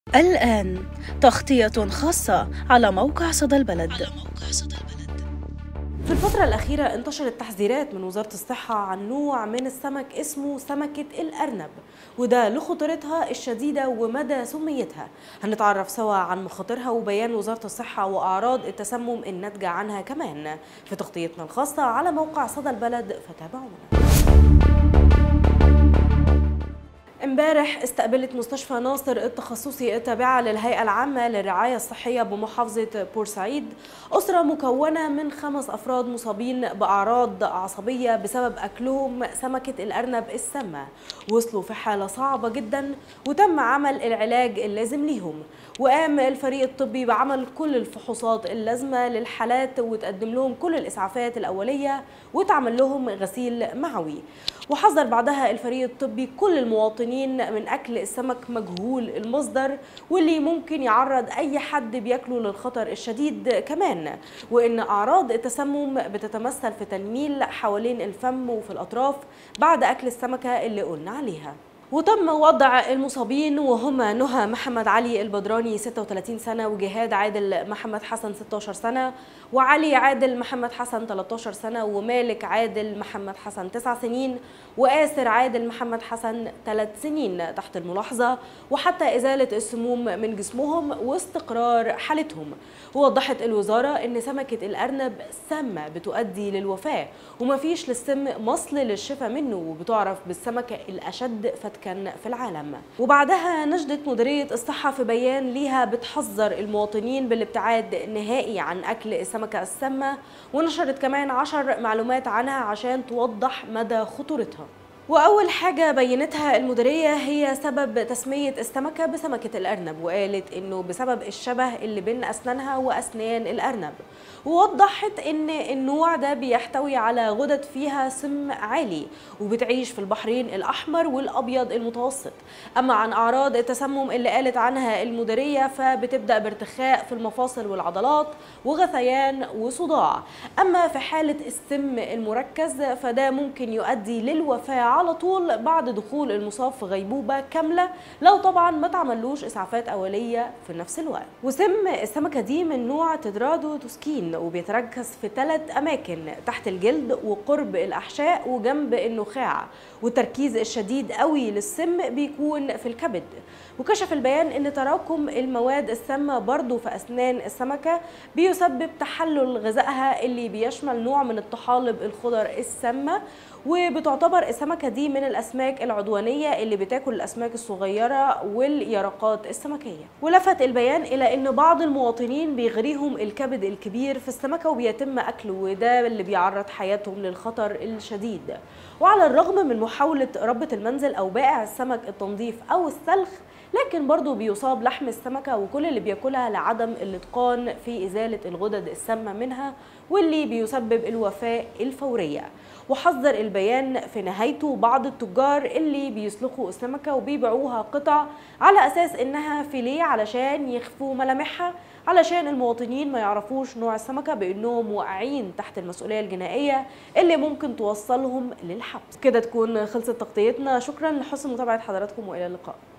الآن تغطية خاصة على موقع صدى البلد في الفترة الأخيرة انتشرت تحذيرات من وزارة الصحة عن نوع من السمك اسمه سمكة الأرنب وده لخطورتها الشديدة ومدى سميتها هنتعرف سوا عن مخاطرها وبيان وزارة الصحة وأعراض التسمم الناتجة عنها كمان في تغطيتنا الخاصة على موقع صدى البلد فتابعونا امبارح استقبلت مستشفى ناصر التخصصي التابعة للهيئة العامة للرعاية الصحية بمحافظة بورسعيد أسرة مكونة من خمس أفراد مصابين بأعراض عصبية بسبب أكلهم سمكة الأرنب السامة وصلوا في حالة صعبة جدا وتم عمل العلاج اللازم ليهم وقام الفريق الطبي بعمل كل الفحوصات اللازمة للحالات وتقدم لهم كل الإسعافات الأولية وتعمل لهم غسيل معوي وحذر بعدها الفريق الطبي كل المواطنين من أكل السمك مجهول المصدر واللي ممكن يعرض أي حد بياكله للخطر الشديد كمان وإن أعراض التسمم بتتمثل في تنميل حوالين الفم وفي الأطراف بعد أكل السمكة اللي قلنا عليها وتم وضع المصابين وهما نهى محمد علي البدراني 36 سنة وجهاد عادل محمد حسن 16 سنة وعلي عادل محمد حسن 13 سنة ومالك عادل محمد حسن 9 سنين وآسر عادل محمد حسن 3 سنين تحت الملاحظة وحتى إزالة السموم من جسمهم واستقرار حالتهم ووضحت الوزارة أن سمكة الأرنب سامة بتؤدي للوفاة ومفيش للسم مصل للشفاء منه وبتعرف بالسمكة الأشد فتكا في العالم وبعدها نجدت مديرية الصحة في بيان ليها بتحذر المواطنين بالابتعاد النهائي عن أكل السمكة السامة ونشرت كمان عشر معلومات عنها عشان توضح مدى خطورتها وأول حاجة بينتها المديرية هي سبب تسمية السمكة بسمكة الأرنب وقالت إنه بسبب الشبه اللي بين أسنانها وأسنان الأرنب ووضحت إن النوع ده بيحتوي على غدد فيها سم عالي وبتعيش في البحرين الأحمر والأبيض المتوسط أما عن أعراض التسمم اللي قالت عنها المديرية فبتبدأ بارتخاء في المفاصل والعضلات وغثيان وصداع أما في حالة السم المركز فده ممكن يؤدي للوفاة على طول بعد دخول المصاب في غيبوبة كاملة لو طبعا ما تعملوش إسعافات أولية في نفس الوقت وسم السمكة دي من نوع تدرادو توسكين وبيتركز في ثلاث أماكن تحت الجلد وقرب الأحشاء وجنب النخاع والتركيز الشديد قوي للسم بيكون في الكبد وكشف البيان ان تراكم المواد السامة برضو في أسنان السمكة بيسبب تحلل غذائها اللي بيشمل نوع من الطحالب الخضر السامة وبتعتبر السمكة دي من الأسماك العدوانية اللي بتاكل الأسماك الصغيرة واليرقات السمكية ولفت البيان إلى أن بعض المواطنين بيغريهم الكبد الكبير في السمكة وبيتم أكله وده اللي بيعرض حياتهم للخطر الشديد وعلى الرغم من محاولة ربة المنزل أو بائع السمك التنظيف أو السلخ لكن برضو بيصاب لحم السمكة وكل اللي بياكلها لعدم الاتقان في إزالة الغدد السامة منها واللي بيسبب الوفاة الفورية وحذر البيان في نهايته بعض التجار اللي بيسلخوا السمكة وبيبيعوها قطع على أساس إنها فيليه علشان يخفوا ملامحها علشان المواطنين ما يعرفوش نوع السمكة بأنهم واقعين تحت المسؤولية الجنائية اللي ممكن توصلهم للحبس كده تكون خلصت تغطيتنا شكرا لحسن متابعة حضراتكم وإلى اللقاء